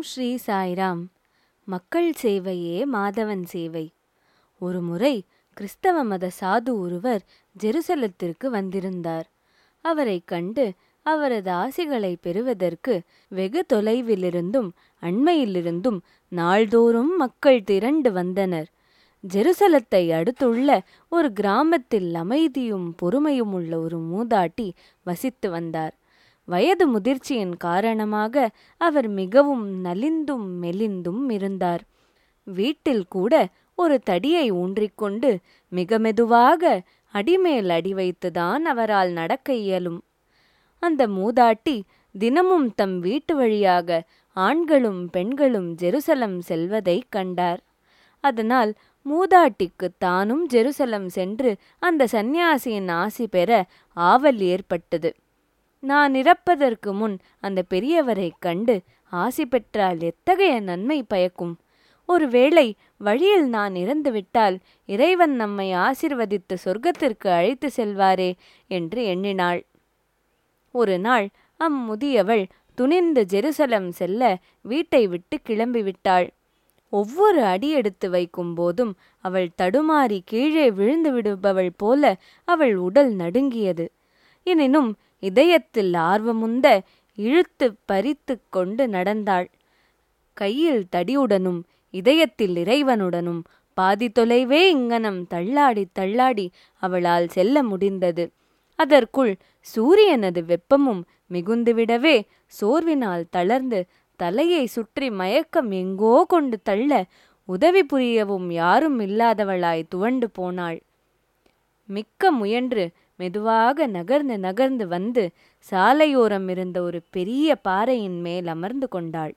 ஸ்ரீ சாய்ராம் மக்கள் சேவையே மாதவன் சேவை ஒரு முறை கிறிஸ்தவ மத சாது ஒருவர் ஜெருசலத்திற்கு வந்திருந்தார் அவரைக் கண்டு அவரது ஆசிகளை பெறுவதற்கு வெகு தொலைவிலிருந்தும் அண்மையிலிருந்தும் நாள்தோறும் மக்கள் திரண்டு வந்தனர் ஜெருசலத்தை அடுத்துள்ள ஒரு கிராமத்தில் அமைதியும் பொறுமையும் உள்ள ஒரு மூதாட்டி வசித்து வந்தார் வயது முதிர்ச்சியின் காரணமாக அவர் மிகவும் நலிந்தும் மெலிந்தும் இருந்தார் வீட்டில் கூட ஒரு தடியை ஊன்றிக்கொண்டு மிக மெதுவாக அடிமேல் அடி வைத்துதான் அவரால் நடக்க இயலும் அந்த மூதாட்டி தினமும் தம் வீட்டு வழியாக ஆண்களும் பெண்களும் ஜெருசலம் செல்வதைக் கண்டார் அதனால் மூதாட்டிக்கு தானும் ஜெருசலம் சென்று அந்த சந்நியாசியின் ஆசி பெற ஆவல் ஏற்பட்டது நான் இறப்பதற்கு முன் அந்த பெரியவரைக் கண்டு ஆசி பெற்றால் எத்தகைய நன்மை பயக்கும் ஒருவேளை வழியில் நான் இறந்துவிட்டால் இறைவன் நம்மை ஆசிர்வதித்து சொர்க்கத்திற்கு அழைத்து செல்வாரே என்று எண்ணினாள் ஒரு நாள் அம்முதியவள் துணிந்து ஜெருசலம் செல்ல வீட்டை விட்டு கிளம்பிவிட்டாள் ஒவ்வொரு அடி எடுத்து வைக்கும் போதும் அவள் தடுமாறி கீழே விழுந்து விடுபவள் போல அவள் உடல் நடுங்கியது எனினும் இதயத்தில் ஆர்வமுந்த இழுத்து பறித்து கொண்டு நடந்தாள் கையில் தடியுடனும் இதயத்தில் இறைவனுடனும் பாதி தொலைவே இங்கனம் தள்ளாடி தள்ளாடி அவளால் செல்ல முடிந்தது அதற்குள் சூரியனது வெப்பமும் மிகுந்துவிடவே சோர்வினால் தளர்ந்து தலையை சுற்றி மயக்கம் எங்கோ கொண்டு தள்ள உதவி புரியவும் யாரும் இல்லாதவளாய் துவண்டு போனாள் மிக்க முயன்று மெதுவாக நகர்ந்து நகர்ந்து வந்து சாலையோரம் இருந்த ஒரு பெரிய பாறையின் மேல் அமர்ந்து கொண்டாள்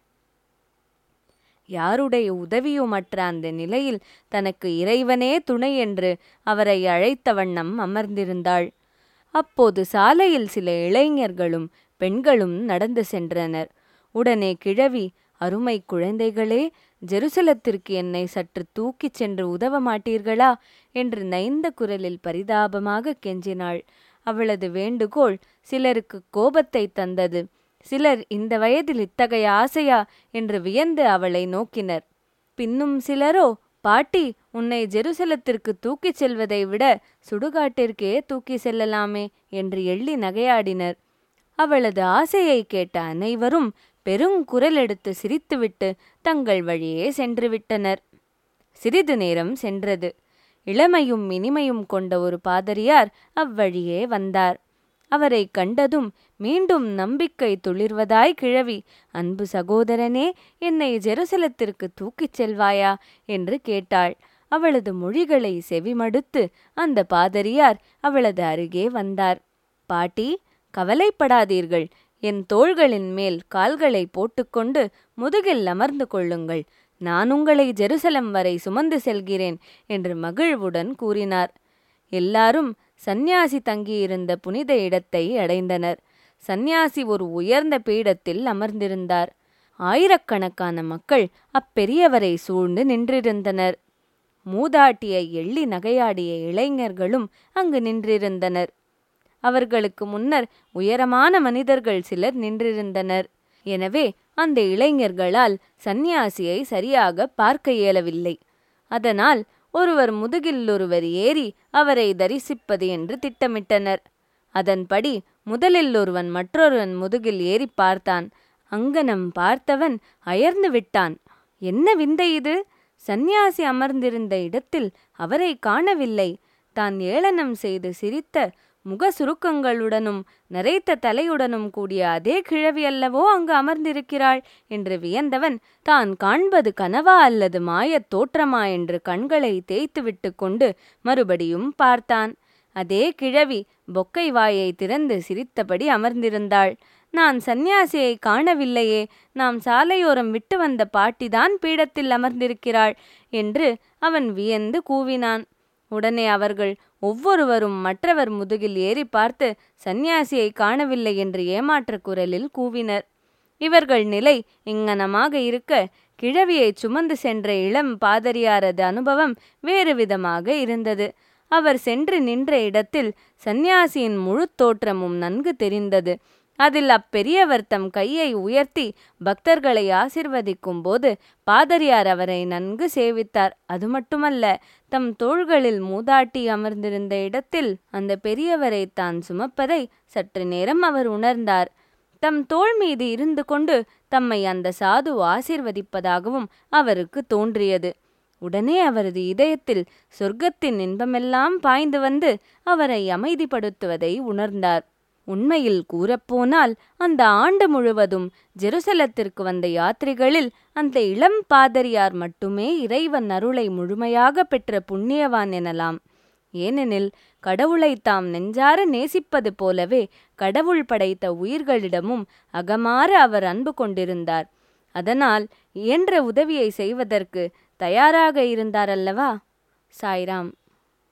யாருடைய உதவியுமற்ற அந்த நிலையில் தனக்கு இறைவனே துணை என்று அவரை அழைத்த வண்ணம் அமர்ந்திருந்தாள் அப்போது சாலையில் சில இளைஞர்களும் பெண்களும் நடந்து சென்றனர் உடனே கிழவி அருமை குழந்தைகளே ஜெருசலத்திற்கு என்னை சற்று தூக்கிச் சென்று உதவ மாட்டீர்களா என்று நைந்த குரலில் பரிதாபமாக கெஞ்சினாள் அவளது வேண்டுகோள் சிலருக்கு கோபத்தை தந்தது சிலர் இந்த வயதில் இத்தகைய ஆசையா என்று வியந்து அவளை நோக்கினர் பின்னும் சிலரோ பாட்டி உன்னை ஜெருசலத்திற்கு தூக்கிச் செல்வதை விட சுடுகாட்டிற்கே தூக்கி செல்லலாமே என்று எள்ளி நகையாடினர் அவளது ஆசையை கேட்ட அனைவரும் பெருங்குரல் எடுத்து சிரித்துவிட்டு தங்கள் வழியே சென்று விட்டனர் சிறிது நேரம் சென்றது இளமையும் இனிமையும் கொண்ட ஒரு பாதிரியார் அவ்வழியே வந்தார் அவரை கண்டதும் மீண்டும் நம்பிக்கை துளிர்வதாய் கிழவி அன்பு சகோதரனே என்னை ஜெருசலத்திற்கு தூக்கிச் செல்வாயா என்று கேட்டாள் அவளது மொழிகளை செவிமடுத்து அந்த பாதிரியார் அவளது அருகே வந்தார் பாட்டி கவலைப்படாதீர்கள் என் தோள்களின் மேல் கால்களை போட்டுக்கொண்டு முதுகில் அமர்ந்து கொள்ளுங்கள் நான் உங்களை ஜெருசலம் வரை சுமந்து செல்கிறேன் என்று மகிழ்வுடன் கூறினார் எல்லாரும் சந்நியாசி தங்கியிருந்த புனித இடத்தை அடைந்தனர் சந்நியாசி ஒரு உயர்ந்த பீடத்தில் அமர்ந்திருந்தார் ஆயிரக்கணக்கான மக்கள் அப்பெரியவரை சூழ்ந்து நின்றிருந்தனர் மூதாட்டியை எள்ளி நகையாடிய இளைஞர்களும் அங்கு நின்றிருந்தனர் அவர்களுக்கு முன்னர் உயரமான மனிதர்கள் சிலர் நின்றிருந்தனர் எனவே அந்த இளைஞர்களால் சந்நியாசியை சரியாக பார்க்க இயலவில்லை அதனால் ஒருவர் முதுகில் ஒருவர் ஏறி அவரை தரிசிப்பது என்று திட்டமிட்டனர் அதன்படி முதலில் ஒருவன் மற்றொருவன் முதுகில் ஏறி பார்த்தான் அங்கனம் பார்த்தவன் அயர்ந்து விட்டான் என்ன விந்தை இது சந்நியாசி அமர்ந்திருந்த இடத்தில் அவரை காணவில்லை தான் ஏளனம் செய்து சிரித்த முக சுருக்கங்களுடனும் நரைத்த தலையுடனும் கூடிய அதே கிழவி அல்லவோ அங்கு அமர்ந்திருக்கிறாள் என்று வியந்தவன் தான் காண்பது கனவா அல்லது மாயத் தோற்றமா என்று கண்களை தேய்த்துவிட்டு கொண்டு மறுபடியும் பார்த்தான் அதே கிழவி பொக்கை வாயை திறந்து சிரித்தபடி அமர்ந்திருந்தாள் நான் சந்நியாசியை காணவில்லையே நாம் சாலையோரம் விட்டு வந்த பாட்டிதான் பீடத்தில் அமர்ந்திருக்கிறாள் என்று அவன் வியந்து கூவினான் உடனே அவர்கள் ஒவ்வொருவரும் மற்றவர் முதுகில் ஏறி பார்த்து சந்நியாசியை காணவில்லை என்று ஏமாற்ற குரலில் கூவினர் இவர்கள் நிலை இங்கனமாக இருக்க கிழவியை சுமந்து சென்ற இளம் பாதிரியாரது அனுபவம் வேறு விதமாக இருந்தது அவர் சென்று நின்ற இடத்தில் சந்நியாசியின் முழு தோற்றமும் நன்கு தெரிந்தது அதில் அப்பெரியவர் தம் கையை உயர்த்தி பக்தர்களை ஆசிர்வதிக்கும் போது பாதரியார் அவரை நன்கு சேவித்தார் அது மட்டுமல்ல தம் தோள்களில் மூதாட்டி அமர்ந்திருந்த இடத்தில் அந்த பெரியவரை தான் சுமப்பதை சற்று நேரம் அவர் உணர்ந்தார் தம் தோள் மீது இருந்து கொண்டு தம்மை அந்த சாது ஆசிர்வதிப்பதாகவும் அவருக்கு தோன்றியது உடனே அவரது இதயத்தில் சொர்க்கத்தின் இன்பமெல்லாம் பாய்ந்து வந்து அவரை அமைதிப்படுத்துவதை உணர்ந்தார் உண்மையில் கூறப்போனால் அந்த ஆண்டு முழுவதும் ஜெருசலத்திற்கு வந்த யாத்திரிகளில் அந்த இளம் பாதரியார் மட்டுமே இறைவன் அருளை முழுமையாக பெற்ற புண்ணியவான் எனலாம் ஏனெனில் கடவுளை தாம் நெஞ்சார நேசிப்பது போலவே கடவுள் படைத்த உயிர்களிடமும் அகமாற அவர் அன்பு கொண்டிருந்தார் அதனால் இயன்ற உதவியை செய்வதற்கு தயாராக இருந்தார் அல்லவா சாய்ராம்